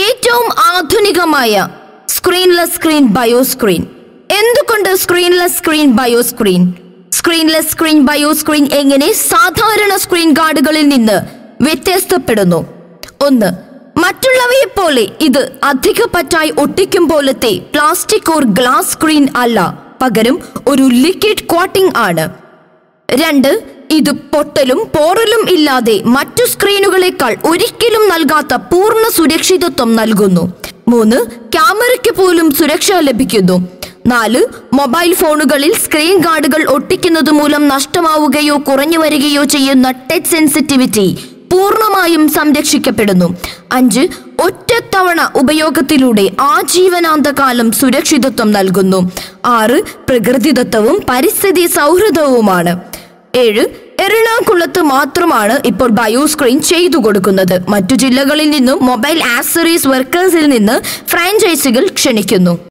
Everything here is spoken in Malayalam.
ഏറ്റവും ആധുനികമായ സ്ക്രീൻലെസ് സ്ക്രീൻ ബയോ സ്ക്രീൻ എന്തുകൊണ്ട് screenless screen bio screen screenless screen bio screen എങ്ങനെ സാധാരണ സ്ക്രീൻ ഗാർഡുകളിൽ നിന്ന് വ്യത്യസ്തപ്പെടുന്നു ഒന്ന് മറ്റുള്ളവയെ പോലെ ഇത് അധിക പറ്റായി ഒട്ടിക്കും പോലത്തെ പ്ലാസ്റ്റിക് ഓർ ഗ്ലാസ് സ്ക്രീൻ അല്ല പകരം ഒരു ലിക്വിഡ് കോട്ടിംഗ് ആണ് രണ്ട് ഇത് പൊട്ടലും പോറലും ഇല്ലാതെ മറ്റു സ്ക്രീനുകളെക്കാൾ ഒരിക്കലും നൽകാത്ത പൂർണ്ണ സുരക്ഷിതത്വം നൽകുന്നു മൂന്ന് ക്യാമറയ്ക്ക് പോലും സുരക്ഷ ലഭിക്കുന്നു നാല് മൊബൈൽ ഫോണുകളിൽ സ്ക്രീൻ ഗാർഡുകൾ ഒട്ടിക്കുന്നത് മൂലം നഷ്ടമാവുകയോ കുറഞ്ഞു വരികയോ ചെയ്യുന്ന ടച്ച് സെൻസിറ്റിവിറ്റി പൂർണ്ണമായും സംരക്ഷിക്കപ്പെടുന്നു അഞ്ച് ഒറ്റത്തവണ ഉപയോഗത്തിലൂടെ ആജീവനാന്തകാലം സുരക്ഷിതത്വം നൽകുന്നു ആറ് പ്രകൃതിദത്തവും പരിസ്ഥിതി സൗഹൃദവുമാണ് ഏഴ് എറണാകുളത്ത് മാത്രമാണ് ഇപ്പോൾ ബയോ സ്ക്രീൻ ചെയ്തു കൊടുക്കുന്നത് മറ്റു ജില്ലകളിൽ നിന്നും മൊബൈൽ ആക്സറീസ് വർക്കേഴ്സിൽ നിന്ന് ഫ്രാഞ്ചൈസികൾ ക്ഷണിക്കുന്നു